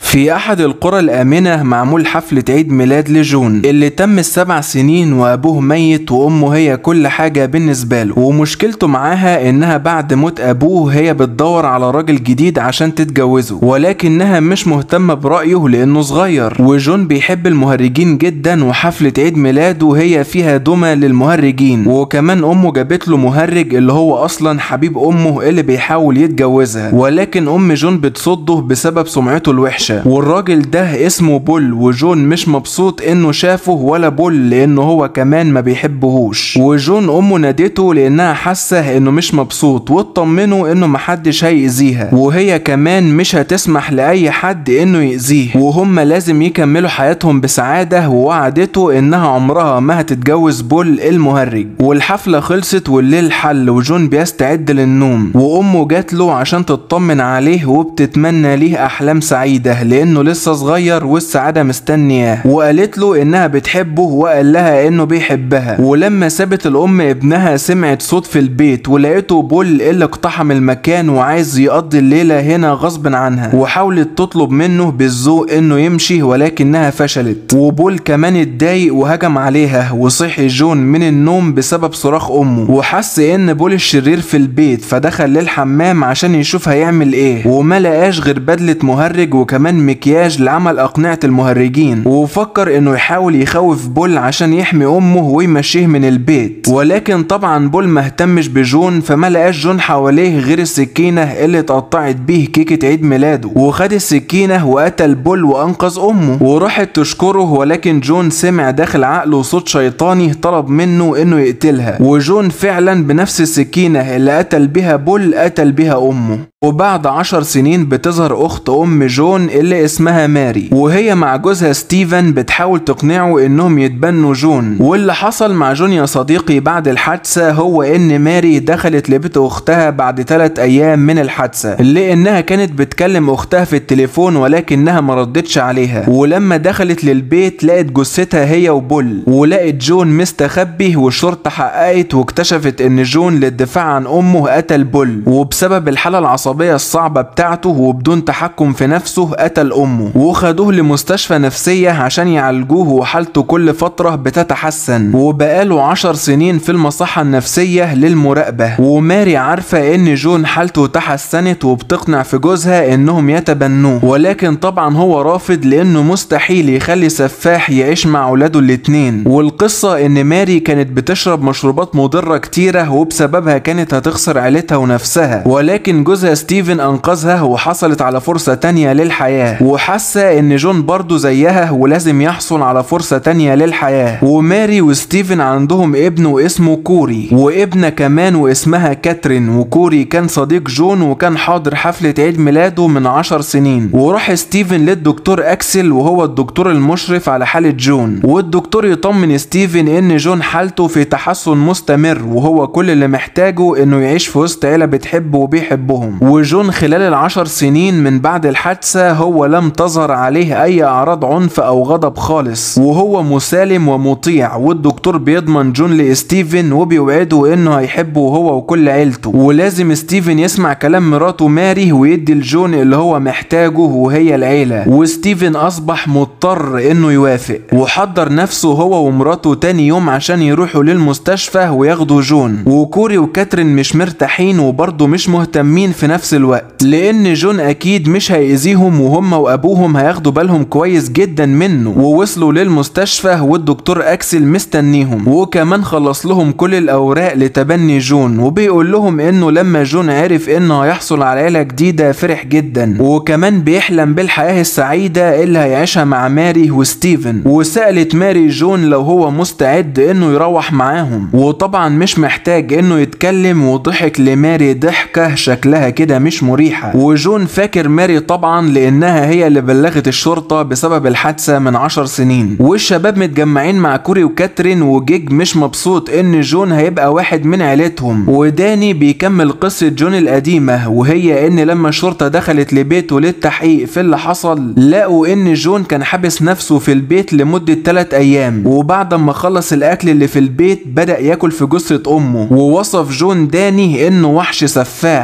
في أحد القرى الآمنة معمول حفلة عيد ميلاد لجون اللي تم السبع سنين وأبوه ميت وأمه هي كل حاجة بالنسبة له ومشكلته معاها إنها بعد موت أبوه هي بتدور على راجل جديد عشان تتجوزه ولكنها مش مهتمة برأيه لأنه صغير وجون بيحب المهرجين جدا وحفلة عيد ميلاده هي فيها دمى للمهرجين وكمان أمه جابت له مهرج اللي هو أصلا حبيب أمه اللي بيحاول يتجوزها ولكن أم جون بتصده بسبب سمعته الوحشة والراجل ده اسمه بول وجون مش مبسوط انه شافه ولا بول لانه هو كمان ما بيحبهوش وجون امه نادته لانها حاسه انه مش مبسوط واطمنه انه محدش هيأذيها وهي كمان مش هتسمح لاي حد انه يأذيه وهم لازم يكملوا حياتهم بسعاده ووعدته انها عمرها ما هتتجوز بول المهرج والحفله خلصت والليل حل وجون بيستعد للنوم وامه جات له عشان تطمن عليه وبتتمنى ليه احلام سعيده لانه لسه صغير والسعاده مستنياه وقالت له انها بتحبه وقال لها انه بيحبها ولما سابت الام ابنها سمعت صوت في البيت ولقيته بول اللي اقتحم المكان وعايز يقضي الليله هنا غصب عنها وحاولت تطلب منه بالذوق انه يمشي ولكنها فشلت وبول كمان اتضايق وهجم عليها وصحي جون من النوم بسبب صراخ امه وحس ان بول الشرير في البيت فدخل للحمام عشان يشوف هيعمل ايه وما لقاش غير بدله مهرج وكمان مكياج لعمل أقنعة المهرجين وفكر إنه يحاول يخوف بول عشان يحمي أمه ويمشيه من البيت ولكن طبعا بول مهتمش بجون فما لقاش جون حواليه غير السكينة اللي اتقطعت بيه كيكة عيد ميلاده وخد السكينة وقتل بول وأنقذ أمه وراحت تشكره ولكن جون سمع داخل عقله صوت شيطاني طلب منه إنه يقتلها وجون فعلا بنفس السكينة اللي قتل بيها بول قتل بيها أمه وبعد عشر سنين بتظهر أخت أم جون اللي اسمها ماري وهي مع جوزها ستيفن بتحاول تقنعه إنهم يتبنوا جون واللي حصل مع جون يا صديقي بعد الحادثة هو إن ماري دخلت لبيت أختها بعد ثلاث أيام من الحادثة لأنها كانت بتكلم أختها في التليفون ولكنها ما ردتش عليها ولما دخلت للبيت لقت جثتها هي وبول ولقت جون مستخبي والشرطة حققت واكتشفت إن جون للدفاع عن أمه قتل بول وبسبب الحالة العصبية العصبية الصعبة بتاعته وبدون تحكم في نفسه قتل أمه وخدوه لمستشفى نفسية عشان يعالجوه وحالته كل فترة بتتحسن وبقاله عشر سنين في المصحة النفسية للمراقبة وماري عارفة إن جون حالته تحسنت وبتقنع في جوزها إنهم يتبنوه ولكن طبعا هو رافض لأنه مستحيل يخلي سفاح يعيش مع أولاده الاتنين والقصة إن ماري كانت بتشرب مشروبات مضرة كتيرة وبسببها كانت هتخسر عيلتها ونفسها ولكن جوزها ستيفن انقذها وحصلت على فرصة تانية للحياة وحاسة ان جون برضو زيها ولازم يحصل على فرصة تانية للحياة وماري وستيفن عندهم ابن واسمه كوري وابنة كمان واسمها كاترين وكوري كان صديق جون وكان حاضر حفلة عيد ميلاده من عشر سنين وراح ستيفن للدكتور اكسل وهو الدكتور المشرف على حالة جون والدكتور يطمن ستيفن ان جون حالته في تحسن مستمر وهو كل اللي محتاجه انه يعيش في وسط عيلة بتحبه وبيحبهم وجون خلال العشر سنين من بعد الحادثة هو لم تظهر عليه أي أعراض عنف أو غضب خالص وهو مسالم ومطيع والدكتور بيضمن جون لستيفن وبيوعده إنه هيحبه هو وكل عيلته ولازم ستيفن يسمع كلام مراته ماري ويدي لجون اللي هو محتاجه وهي العيلة وستيفن أصبح مضطر إنه يوافق وحضر نفسه هو ومراته تاني يوم عشان يروحوا للمستشفى وياخدوا جون وكوري وكاترين مش مرتاحين وبرضه مش مهتمين في نفس الوقت لان جون اكيد مش هيأذيهم وهم وابوهم هياخدوا بالهم كويس جدا منه ووصلوا للمستشفى والدكتور اكسل مستنيهم وكمان خلص لهم كل الاوراق لتبني جون وبيقول لهم انه لما جون عرف انه هيحصل على عيله جديده فرح جدا وكمان بيحلم بالحياه السعيده اللي هيعيشها مع ماري وستيفن وسالت ماري جون لو هو مستعد انه يروح معاهم وطبعا مش محتاج انه يتكلم وضحك لماري ضحكه شكلها كده مش مريحة وجون فاكر ماري طبعا لانها هي اللي بلغت الشرطة بسبب الحادثة من عشر سنين والشباب متجمعين مع كوري وكاترين وجيج مش مبسوط ان جون هيبقى واحد من عيلتهم وداني بيكمل قصة جون القديمة وهي ان لما الشرطة دخلت لبيته للتحقيق في اللي حصل لقوا ان جون كان حابس نفسه في البيت لمدة 3 ايام وبعد ما خلص الاكل اللي في البيت بدأ ياكل في جثة امه ووصف جون داني انه وحش سفاح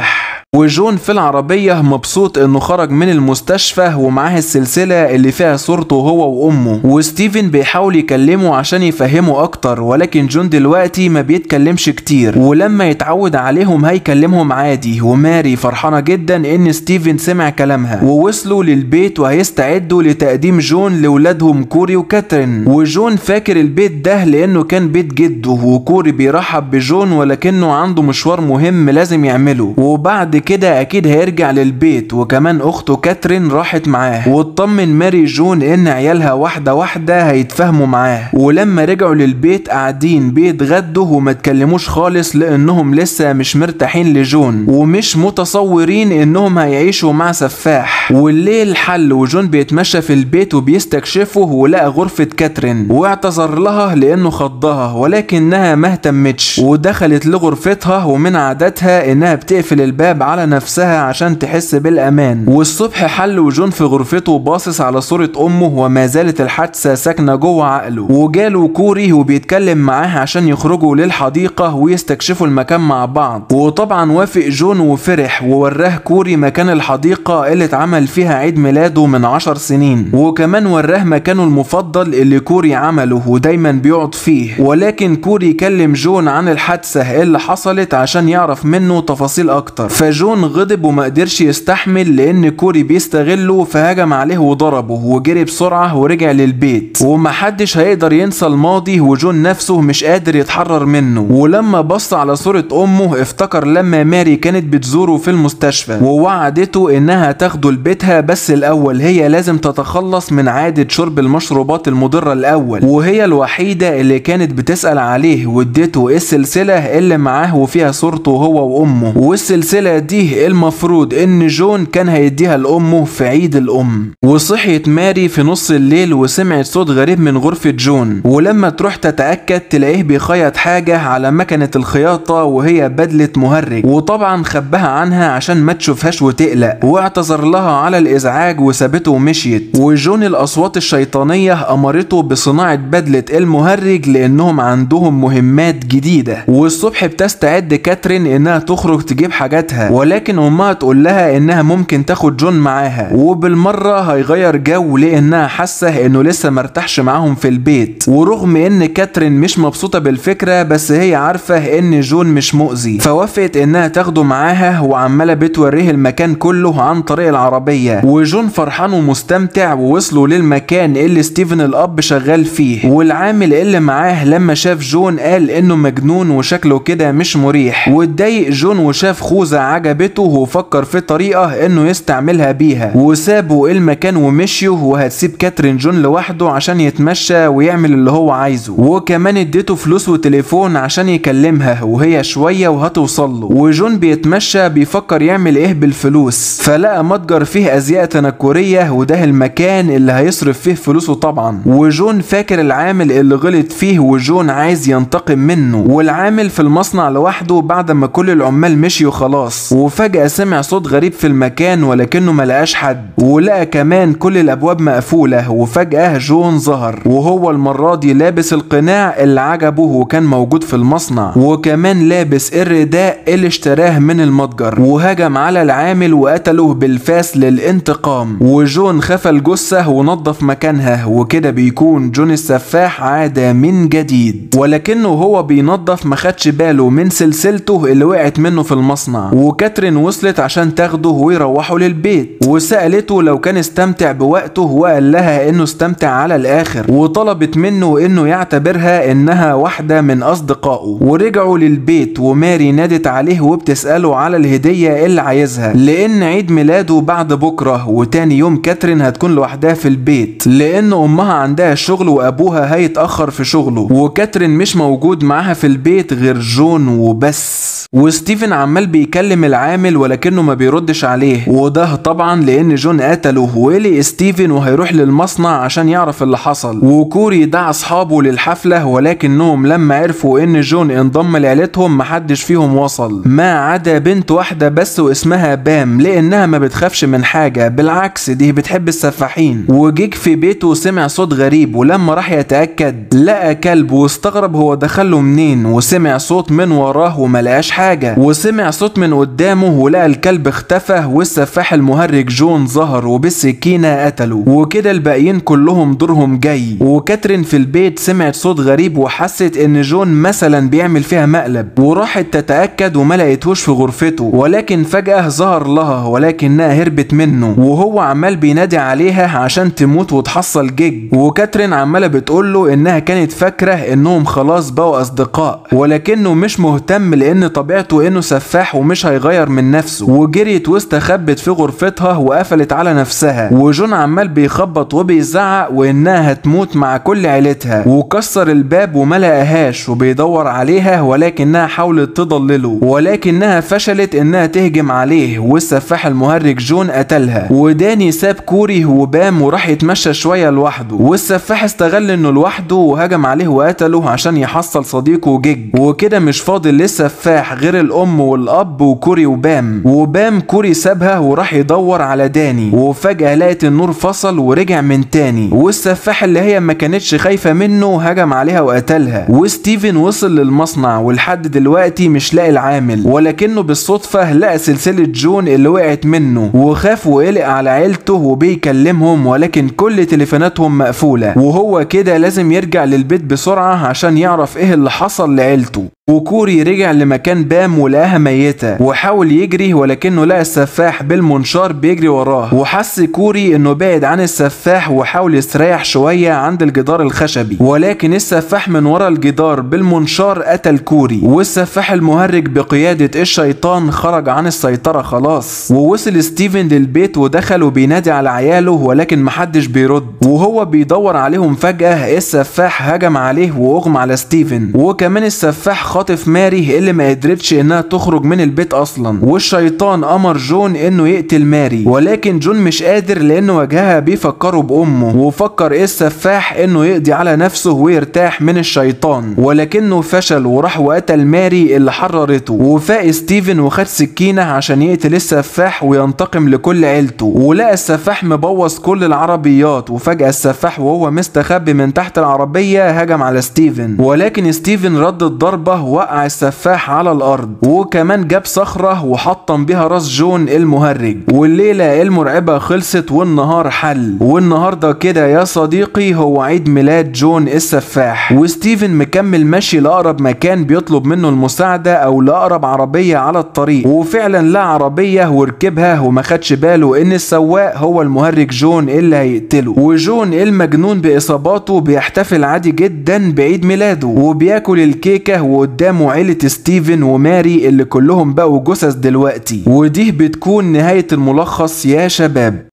وجون في العربية مبسوط انه خرج من المستشفى ومعاه السلسلة اللي فيها صورته هو وامه وستيفن بيحاول يكلمه عشان يفهمه اكتر ولكن جون دلوقتي ما بيتكلمش كتير ولما يتعود عليهم هيكلمهم عادي وماري فرحانة جدا ان ستيفن سمع كلامها ووصلوا للبيت وهيستعدوا لتقديم جون لولادهم كوري وكاترين وجون فاكر البيت ده لانه كان بيت جده وكوري بيرحب بجون ولكنه عنده مشوار مهم لازم يعمله وبعد كده اكيد هيرجع للبيت وكمان اخته كاترين راحت معاه واطمن ماري جون ان عيالها واحده واحده هيتفاهموا معاه ولما رجعوا للبيت قاعدين بيتغدوا وما اتكلموش خالص لانهم لسه مش مرتاحين لجون ومش متصورين انهم هيعيشوا مع سفاح والليل حل وجون بيتمشى في البيت وبيستكشفه ولقى غرفه كاترين واعتذر لها لانه خضها ولكنها ما اهتمتش ودخلت لغرفتها ومن عادتها انها بتقفل الباب على نفسها عشان تحس بالامان والصبح حل وجون في غرفته باصص على صورة امه وما زالت الحادثة ساكنة جوه عقله وجاله كوري وبيتكلم معاه عشان يخرجوا للحديقة ويستكشفوا المكان مع بعض وطبعا وافق جون وفرح ووراه كوري مكان الحديقة اللي اتعمل فيها عيد ميلاده من عشر سنين وكمان وراه مكانه المفضل اللي كوري عمله ودايما بيقعد فيه ولكن كوري كلم جون عن الحادثة اللي حصلت عشان يعرف منه تفاصيل اكتر فجون غضب وما قدرش يستحمل لان كوري بيستغله فهجم عليه وضربه وجري بسرعة ورجع للبيت ومحدش هيقدر ينسى الماضي وجون نفسه مش قادر يتحرر منه ولما بص على صورة امه افتكر لما ماري كانت بتزوره في المستشفى ووعدته انها تاخده لبيتها بس الاول هي لازم تتخلص من عادة شرب المشروبات المضرة الاول وهي الوحيدة اللي كانت بتسأل عليه واديته السلسلة اللي معاه وفيها صورته هو وامه والسلسلة دي المفروض ان جون كان هيديها لامه في عيد الام وصحيت ماري في نص الليل وسمعت صوت غريب من غرفة جون ولما تروح تتأكد تلاقيه بيخيط حاجة على مكنة الخياطة وهي بدلة مهرج وطبعا خباها عنها عشان ما تشوفهاش وتقلق واعتذر لها على الازعاج وسابته ومشيت وجون الاصوات الشيطانية امرته بصناعة بدلة المهرج لانهم عندهم مهمات جديدة والصبح بتستعد كاترين انها تخرج تجيب حاجاتها ولكن امها تقول لها انها ممكن تاخد جون معاها وبالمرة هيغير جو لانها حاسة انه لسه مرتاحش معاهم في البيت ورغم ان كاترين مش مبسوطة بالفكرة بس هي عارفة ان جون مش مؤذي فوافقت انها تاخده معاها وعمالة بتوريه المكان كله عن طريق العربية وجون فرحان ومستمتع ووصلوا للمكان اللي ستيفن الاب شغال فيه والعامل اللي معاه لما شاف جون قال انه مجنون وشكله كده مش مريح واتضايق جون وشاف خوذة عجبته وفكر في طريقة انه يستعملها بيها وسابوا المكان ومشيوا وهتسيب كاترين جون لوحده عشان يتمشى ويعمل اللي هو عايزه وكمان اديته فلوس وتليفون عشان يكلمها وهي شوية وهتوصل له وجون بيتمشى بيفكر يعمل ايه بالفلوس فلقى متجر فيه ازياء تنكرية وده المكان اللي هيصرف فيه فلوسه طبعا وجون فاكر العامل اللي غلط فيه وجون عايز ينتقم منه والعامل في المصنع لوحده بعد ما كل العمال مشيوا خلاص وفجأة سمع صوت غريب في المكان ولكنه ملقاش حد ولقى كمان كل الابواب مقفولة وفجأة جون ظهر وهو المرة دي لابس القناع اللي عجبه وكان موجود في المصنع وكمان لابس الرداء اللي اشتراه من المتجر وهجم على العامل وقتله بالفاس للانتقام وجون خفى الجثة ونظف مكانها وكده بيكون جون السفاح عاد من جديد ولكنه هو بينظف ما خدش باله من سلسلته اللي وقعت منه في المصنع وكاترين وصلت عشان تاخده ويروحوا للبيت وسألته لو كان استمتع بوقته وقال لها انه استمتع على الاخر وطلبت منه انه يعتبرها انها واحدة من اصدقائه ورجعوا للبيت وماري نادت عليه وبتسأله على الهدية اللي عايزها لان عيد ميلاده بعد بكرة وتاني يوم كاترين هتكون لوحدها في البيت لان امها عندها شغل وابوها هيتأخر في شغله وكاترين مش موجود معاها في البيت غير جون وبس وستيفن عمال بيكلم العامل ولكنه ما بيردش عليه وده طبعا لان جون قتله ولي ستيفن وهيروح للمصنع عشان يعرف اللي حصل وكوري دعا اصحابه للحفلة ولكنهم لما عرفوا ان جون انضم لعيلتهم محدش فيهم وصل ما عدا بنت واحدة بس واسمها بام لانها ما بتخافش من حاجة بالعكس دي بتحب السفاحين وجيك في بيته سمع صوت غريب ولما راح يتأكد لقى كلب واستغرب هو دخله منين وسمع صوت من وراه وملقاش حاجة وسمع صوت من قدامه ولقى الكلب اختفى والسفاح المهرج جون ظهر وبالسكينة قتله وكده الباقيين كلهم دورهم جاي وكاترين في البيت سمعت صوت غريب وحست ان جون مثلا بيعمل فيها مقلب وراحت تتأكد وما لقيتهوش في غرفته ولكن فجأة ظهر لها ولكنها هربت منه وهو عمال بينادي عليها عشان تموت وتحصل جيج وكاترين عمالة بتقوله انها كانت فاكرة انهم خلاص بقوا اصدقاء ولكنه مش مهتم لان طبيعته انه سفاح ومش هيغير من نفسه وجريت واستخبت في غرفتها وقفلت على نفسها وجون عمال بيخبط وبيزعق وانها هتموت مع كل عيلتها وكسر الباب وما لقاهاش وبيدور عليها ولكنها حاولت تضلله ولكنها فشلت انها تهجم عليه والسفاح المهرج جون قتلها وداني ساب كوري وبام وراح يتمشى شوية لوحده والسفاح استغل انه لوحده وهجم عليه وقتله عشان يحصل صديقه جيج وكده مش فاضل للسفاح غير الام والاب وكوري وبام وبام كوري سابها وراح يدور على داني وفجأة لقت النور فصل ورجع من تاني والسفاح اللي هي ما كانتش خايفة منه هجم عليها وقتلها وستيفن وصل للمصنع ولحد دلوقتي مش لاقي العامل ولكنه بالصدفة لقى سلسلة جون اللي وقعت منه وخاف وقلق على عيلته وبيكلمهم ولكن كل تليفوناتهم مقفولة وهو كده لازم يرجع للبيت بسرعة عشان يعرف ايه اللي حصل لعيلته وكوري رجع لمكان بام ولقاها ميتة وحاول يجري ولكنه لقى السفاح بالمنشار بيجري وراه وحس كوري انه بعد عن السفاح وحاول يستريح شوية عند الجدار الخشبي ولكن السفاح من ورا الجدار بالمنشار قتل كوري والسفاح المهرج بقيادة الشيطان خرج عن السيطرة خلاص ووصل ستيفن للبيت ودخل وبينادي على عياله ولكن محدش بيرد وهو بيدور عليهم فجأة السفاح هجم عليه واغمى على ستيفن وكمان السفاح خاطف ماري اللي ما قدرتش انها تخرج من البيت اصلا والشيطان امر جون انه يقتل ماري ولكن جون مش قادر لان وجهها بيفكره بامه وفكر ايه السفاح انه يقضي على نفسه ويرتاح من الشيطان ولكنه فشل وراح وقتل ماري اللي حررته وفاق ستيفن وخد سكينه عشان يقتل السفاح وينتقم لكل عيلته ولقى السفاح مبوظ كل العربيات وفجاه السفاح وهو مستخبي من تحت العربيه هجم على ستيفن ولكن ستيفن رد الضربه وقع السفاح على الارض وكمان جاب صخره وحطم بيها راس جون المهرج والليله المرعبه خلصت والنهار حل والنهارده كده يا صديقي هو عيد ميلاد جون السفاح وستيفن مكمل ماشي لاقرب مكان بيطلب منه المساعده او لاقرب عربيه على الطريق وفعلا لا عربيه وركبها وما خدش باله ان السواق هو المهرج جون اللي هيقتله وجون المجنون باصاباته بيحتفل عادي جدا بعيد ميلاده وبياكل الكيكه وقدامه عيله ستيفن وماري اللي كلهم بقوا جثث دلوقتي ودي بتكون نهايه الملخص يا شباب